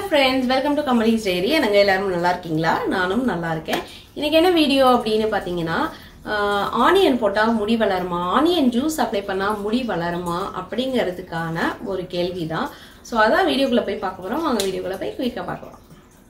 Friends welcome to Kamali's diary எனக்கு எல்லாரும் நல்லா இருக்கீங்களா நானும் நல்லா இருக்கேன் இன்னைக்கு என்ன வீடியோ அப்படின்னு பார்த்தீங்கன்னா ஆனியன் போட்டால் முடி வளருமா ஆனியன் ஜூஸ் அப்ளை பண்ணால் முடி வளருமா அப்படிங்கிறதுக்கான ஒரு கேள்வி தான் ஸோ அதான் வீடியோக்குள்ளே போய் பார்க்க போகிறோம் வாங்க வீடியோக்குள்ளே போய் குயிக்காக பார்க்கலாம்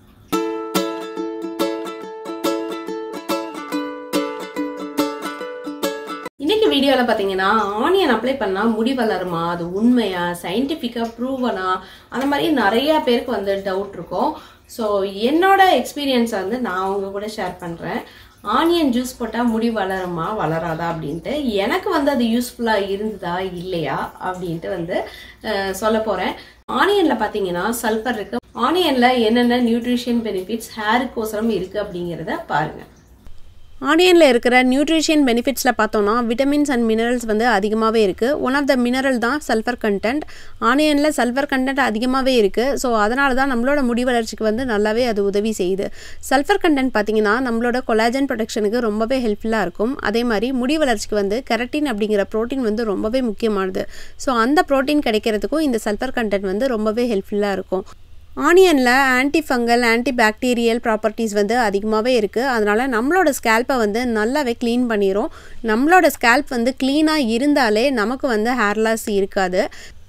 இன்னைக்கு வீடியோவில் பார்த்தீங்கன்னா ஆனியன் அப்ளை பண்ணால் முடி வளருமா அது உண்மையா சயின்டிஃபிக்காக ப்ரூவனா அந்த மாதிரி நிறைய பேருக்கு வந்து டவுட் இருக்கும் ஸோ என்னோட எக்ஸ்பீரியன்ஸை வந்து நான் உங்க கூட ஷேர் பண்ணுறேன் ஆனியன் ஜூஸ் போட்டால் முடி வளருமா வளராதா அப்படின்ட்டு எனக்கு வந்து அது யூஸ்ஃபுல்லாக இருந்ததா இல்லையா அப்படின்ட்டு வந்து அஹ், சொல்ல போகிறேன் ஆனியனில் பார்த்தீங்கன்னா சல்ஃபர் இருக்கு ஆனியனில் என்னென்ன நியூட்ரிஷன் பெனிஃபிட்ஸ் ஹேருக்கோசரம் இருக்குது அப்படிங்கிறத பாருங்கள் ஆனியனில் இருக்கிற நியூட்ரிஷன் பெனிஃபிட்ஸில் பார்த்தோன்னா விட்டமின்ஸ் அண்ட் மினரல்ஸ் வந்து அதிகமாகவே இருக்குது ஒன் ஆஃப் த மினரல் தான் சல்ஃபர் கண்டென்ட் ஆனியனில் சல்ஃபர் கண்டென்ட் அதிகமாகவே இருக்குது ஸோ அதனால தான் நம்மளோட முடி வளர்ச்சிக்கு வந்து நல்லாவே அது உதவி செய்யுது சல்ஃபர் கண்டென்ட் பார்த்தீங்கன்னா நம்மளோட கொலாஜன் ப்ரொடக்ஷனுக்கு ரொம்பவே ஹெல்ப்ஃபுல்லாக இருக்கும் அதே மாதிரி முடி வளர்ச்சிக்கு வந்து கெரட்டின் அப்படிங்கிற ப்ரோட்டீன் வந்து ரொம்பவே முக்கியமானது ஸோ அந்த ப்ரோட்டீன் கிடைக்கிறதுக்கும் இந்த சல்ஃபர் கண்டென்ட் வந்து ரொம்பவே ஹெல்ப்ஃபுல்லாக இருக்கும் ஆனியனில் anti fungal anti bacterial properties வந்து அதிகமாகவே இருக்குது அதனால் நம்மளோட ஸ்கேல்ப்பை வந்து நல்லாவே க்ளீன் பண்ணிடும் நம்மளோட ஸ்கேல்ப் வந்து க்ளீனாக இருந்தாலே நமக்கு வந்து ஹேர் லாஸ் இருக்காது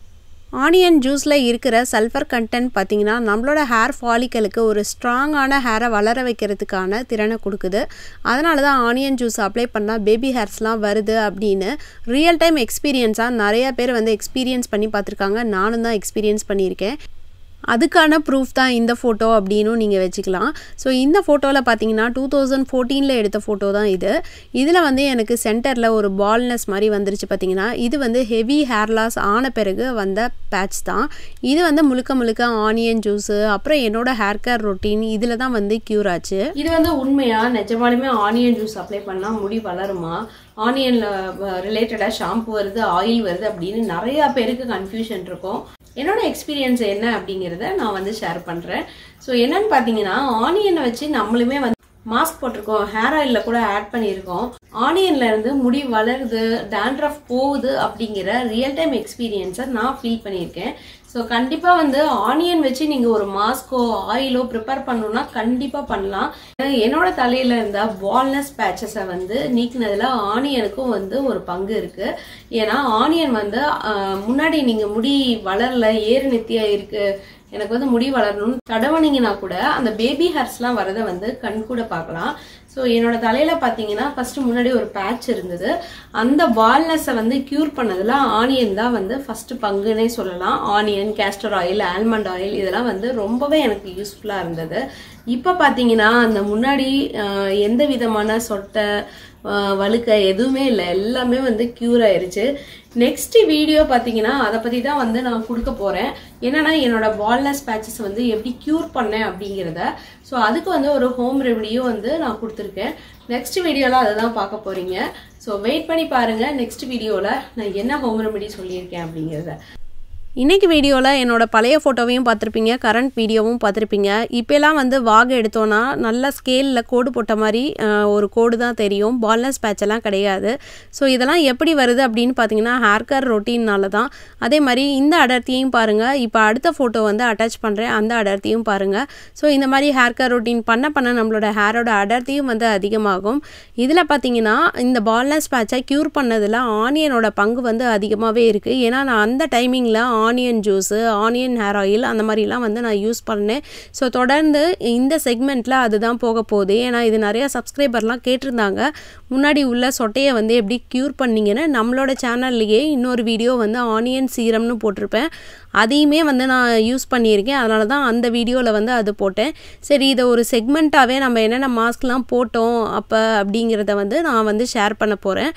ஆனியன் ஜூஸில் இருக்கிற சல்ஃபர் கண்டென்ட் பார்த்திங்கன்னா நம்மளோட ஹேர் ஃபாலிக்கலுக்கு ஒரு ஸ்ட்ராங்கான ஹேரை வளர வைக்கிறதுக்கான திறனை கொடுக்குது அதனால தான் ஆனியன் ஜூஸ் அப்ளை பண்ணால் பேபி ஹேர்ஸ்லாம் வருது அப்படின்னு ரியல் டைம் எக்ஸ்பீரியன்ஸாக நிறைய பேர் வந்து எக்ஸ்பீரியன்ஸ் பண்ணி பார்த்துருக்காங்க நானும் தான் எக்ஸ்பீரியன்ஸ் பண்ணியிருக்கேன் அதுக்கான ப்ரூஃப் தான் இந்த ஃபோட்டோ அப்படின்னும் நீங்கள் வச்சுக்கலாம் ஸோ இந்த ஃபோட்டோவில் பார்த்தீங்கன்னா டூ தௌசண்ட் ஃபோர்டீனில் எடுத்த ஃபோட்டோ தான் இது இதில் வந்து எனக்கு சென்டரில் ஒரு பால்னஸ் மாதிரி வந்துருச்சு பார்த்தீங்கன்னா இது வந்து ஹெவி ஹேர் லாஸ் ஆன பிறகு வந்த பேட்ச் தான் இது வந்து முழுக்க முழுக்க ஆனியன் ஜூஸு அப்புறம் என்னோட ஹேர் கேர் ரொட்டீன் இதில் தான் வந்து க்யூர் ஆச்சு இது வந்து உண்மையா நிஜமாலுமே ஆனியன் ஜூஸ் அப்ளை பண்ணா முடி வளருமா ஆனியன்ல ரிலேட்டடா ஷாம்பு வருது ஆயில் வருது அப்படின்னு நிறைய பேருக்கு கன்ஃபியூஷன் இருக்கும் என்னோட எக்ஸ்பீரியன்ஸ் என்ன அப்படிங்கிறத நான் வந்து ஷேர் பண்றேன் ஸோ என்னன்னு பார்த்தீங்கன்னா ஆனியனை வச்சு நம்மளுமே வந்து மாஸ்க் போட்டிருக்கோம் ஹேர் ஆயிலில் கூட ஆட் பண்ணியிருக்கோம் ஆனியன்ல இருந்து முடி வளருது டேண்ட்ரஃப் போகுது அப்படிங்கிற ரியல் டைம் எக்ஸ்பீரியன்ஸை நான் ஃபீல் பண்ணியிருக்கேன் ஸோ கண்டிப்பாக வந்து ஆனியன் வச்சு நீங்கள் ஒரு மாஸ்கோ ஆயிலோ ப்ரிப்பேர் பண்ணணும்னா கண்டிப்பாக பண்ணலாம் ஏன்னா என்னோட தலையில் இருந்த வால்னஸ் பேச்சஸை வந்து நீக்கினதில் ஆனியனுக்கும் வந்து ஒரு பங்கு இருக்குது ஏன்னா ஆனியன் வந்து ஆஹ், முன்னாடி நீங்கள் முடி வளரல ஏறு நெத்தியாக இருக்குது எனக்கு வந்து முடி வளரணும்னு தடவனீங்கன்னா கூட அந்த பேபி ஹேர்ஸ்லாம் வரதை வந்து கண் கூட பார்க்கலாம் ஸோ என்னோட தலையில பார்த்தீங்கன்னா ஃபர்ஸ்ட் முன்னாடி ஒரு பேட்ச் இருந்தது அந்த வால்னஸை வந்து க்யூர் பண்ணதுல ஆனியன் தான் வந்து ஃபர்ஸ்ட் பங்குன்னே சொல்லலாம் onion castor oil almond oil இதெல்லாம் வந்து ரொம்பவே எனக்கு யூஸ்ஃபுல்லாக இருந்தது இப்போ பார்த்தீங்கன்னா அந்த முன்னாடி ஆஹ், எந்த விதமான சொட்டை ஆஹ், வழுக்க எதுவுமே இல்லை எல்லாமே வந்து க்யூர் ஆயிருச்சு நெக்ஸ்ட் வீடியோ பார்த்தீங்கன்னா அதை பற்றி தான் வந்து நான் கொடுக்க போகிறேன் என்னன்னா என்னோட வால்னஸ் பேச்சஸ் வந்து எப்படி க்யூர் பண்ணேன் அப்படிங்கிறத ஸோ அதுக்கு வந்து ஒரு ஹோம் ரெமடியும் வந்து நான் கொடுத்துருக்கேன் நெக்ஸ்ட் வீடியோவில் அதை தான் பார்க்க போகிறீங்க ஸோ வெயிட் பண்ணி பாருங்கள் நெக்ஸ்ட் வீடியோவில் நான் என்ன ஹோம் ரெமடி சொல்லியிருக்கேன் அப்படிங்கிறத இன்னைக்கு வீடியோவில் என்னோட பழைய ஃபோட்டோவையும் பார்த்துருப்பீங்க கரண்ட் வீடியோவும் பார்த்துருப்பீங்க இப்போலாம் வந்து வாக எடுத்தோன்னா நல்லா ஸ்கேலில் கோடு போட்ட மாதிரி அஹ், ஒரு கோடு தான் தெரியும் பால்னஸ் பேட்ச் எல்லாம் கிடையாது ஸோ இதெல்லாம் எப்படி வருது அப்படின்னு பார்த்தீங்கன்னா ஹேர் கேர் ரொட்டீன்னால தான் அதே மாதிரி இந்த அடர்த்தியையும் பாருங்கள் இப்போ அடுத்த ஃபோட்டோ வந்து அட்டாச் பண்ணுறேன் அந்த அடர்த்தியும் பாருங்கள் ஸோ இந்த மாதிரி ஹேர் கேர் ரொட்டீன் பண்ண பண்ண நம்மளோட ஹேரோட அடர்த்தியும் வந்து அதிகமாகும் இதில் பார்த்தீங்கன்னா இந்த பால்னஸ் பேட்சை க்யூர் பண்ணதில் ஆனியனோட பங்கு வந்து அதிகமாகவே இருக்குது ஏன்னா நான் அந்த டைமிங்கில் onion juice onion hair oil அந்த மாதிரிலாம் வந்து நான் யூஸ் பண்ணேன் ஸோ தொடர்ந்து இந்த செக்மெண்ட்டில் அதுதான் போக போகுது ஏன்னா இது நிறைய சப்ஸ்கிரைபர்லாம் கேட்டிருந்தாங்க முன்னாடி உள்ள சொட்டையை வந்து எப்படி க்யூர் பண்ணீங்கன்னு நம்மளோட சேனல்லையே இன்னொரு வீடியோ வந்து ஆனியன் சீரம்னு போட்டிருப்பேன் அதையுமே வந்து நான் யூஸ் பண்ணியிருக்கேன் அதனால தான் அந்த வீடியோவில் வந்து அது போட்டேன் சரி இதை ஒரு செக்மெண்ட்டாகவே நம்ம என்னென்ன மாஸ்க்லாம் போட்டோம் அப்போ அப்படிங்கிறத வந்து நான் வந்து ஷேர் பண்ண போகிறேன்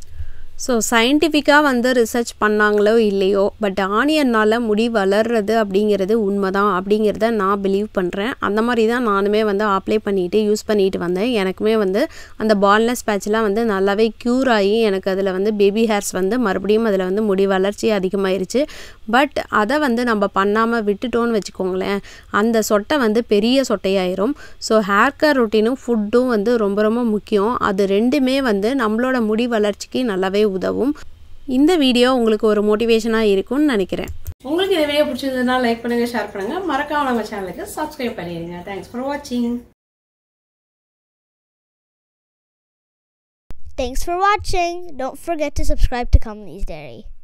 ஸோ சயின்டிஃபிக்காக வந்து ரிசர்ச் பண்ணாங்களோ இல்லையோ பட் ஆனியனால் முடி வளர்றது அப்படிங்கிறது உண்மை தான் அப்படிங்கிறத நான் பிலீவ் பண்ணுறேன் அந்த மாதிரி தான் நானுமே வந்து அப்ளை பண்ணிட்டு யூஸ் பண்ணிட்டு வந்தேன் எனக்குமே வந்து அந்த பால்னஸ் பேட்ச்லாம் வந்து நல்லாவே க்யூர் ஆகி எனக்கு அதில் வந்து பேபி ஹேர்ஸ் வந்து மறுபடியும் அதில் வந்து முடி வளர்ச்சி அதிகமாயிருச்சு பட் அதை வந்து நம்ம பண்ணாமல் விட்டுட்டோன்னு வச்சுக்கோங்களேன் அந்த சொட்டை வந்து பெரிய சொட்டையாயிரும் ஸோ ஹேர் கேர் ரொட்டீனும் ஃபுட்டும் வந்து ரொம்ப ரொம்ப முக்கியம் அது ரெண்டுமே வந்து நம்மளோட முடி வளர்ச்சிக்கு நல்லாவே உதவும் இந்த வீடியோ உங்களுக்கு ஒரு மோட்டிவேஷனாக இருக்கும்னு நினைக்கிறேன் உங்களுக்கு இந்த வீடியோ பிடிச்சிருந்ததுன்னா லைக் பண்ணுங்க ஷேர் பண்ணுங்க மறக்காம நம்ம சேனலுக்கு சப்ஸ்கிரைப் பண்ணிடுங்க தேங்க்ஸ் ஃபார் வாட்சிங் Thanks for watching. Don't forget to subscribe to Kamali's Dairy.